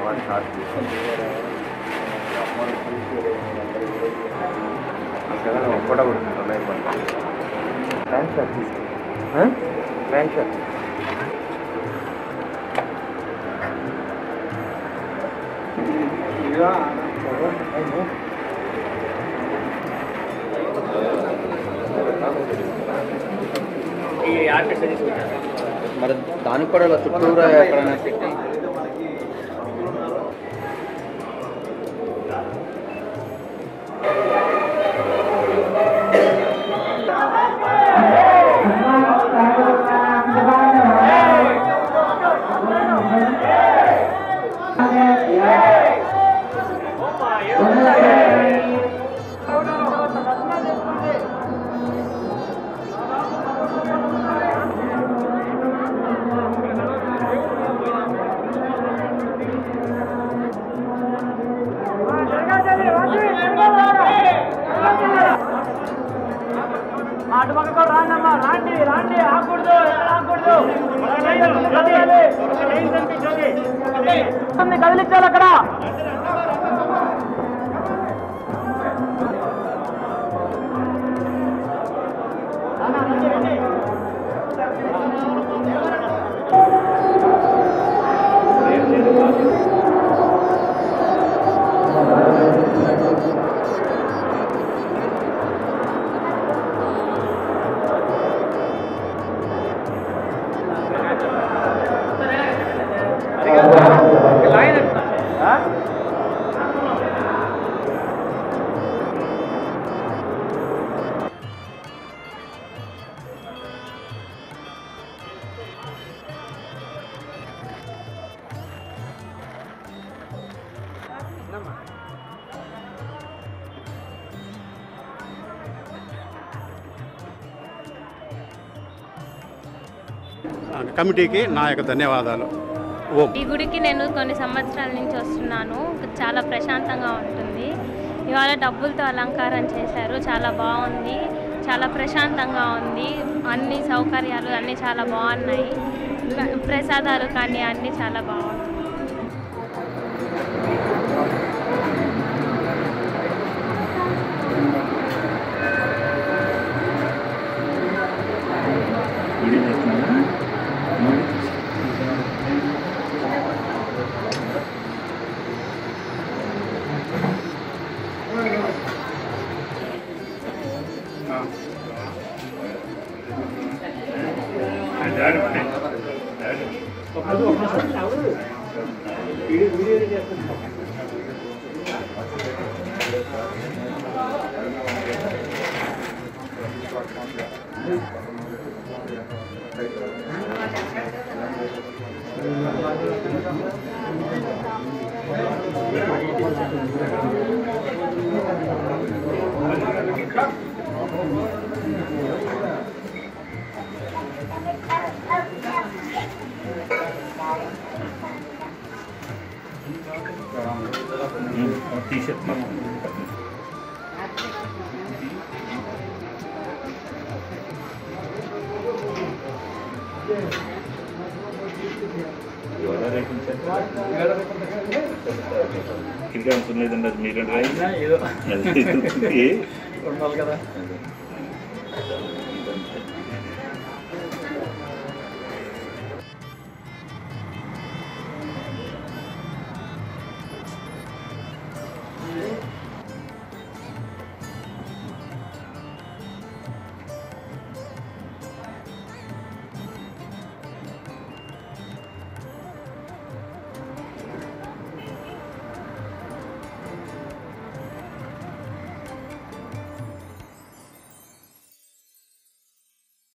వాడి షార్ట్ అసలు ఒక్కట కొడుతుంది అయిపోతుంది థ్యాంక్స్ సార్ థ్యాంక్స్ సార్ మరి దానికి కూడా ఇలా చుట్టూరా ఎక్కడైనా పెట్టి అటుపక్కకు రాండమ్మా రాండి రాండి ఆకూడదు ఆకూడదు కదిలించాలి కదిలించాలి అక్కడ కమిటీకి నా యొక్క ధన్యవాదాలు ఓం ఈ గుడికి నేను కొన్ని సంవత్సరాల నుంచి వస్తున్నాను చాలా ప్రశాంతంగా ఉంటుంది ఇవాళ డబ్బులతో అలంకారం చేశారు చాలా బాగుంది చాలా ప్రశాంతంగా ఉంది అన్ని సౌకర్యాలు అన్నీ చాలా బాగున్నాయి ప్రసాదాలు కానీ అన్నీ చాలా బాగున్నాయి ఇంకా అంత లేదండి అది మీరే డ్రైవ్ ఏదో ఏ ఉండాలి కదా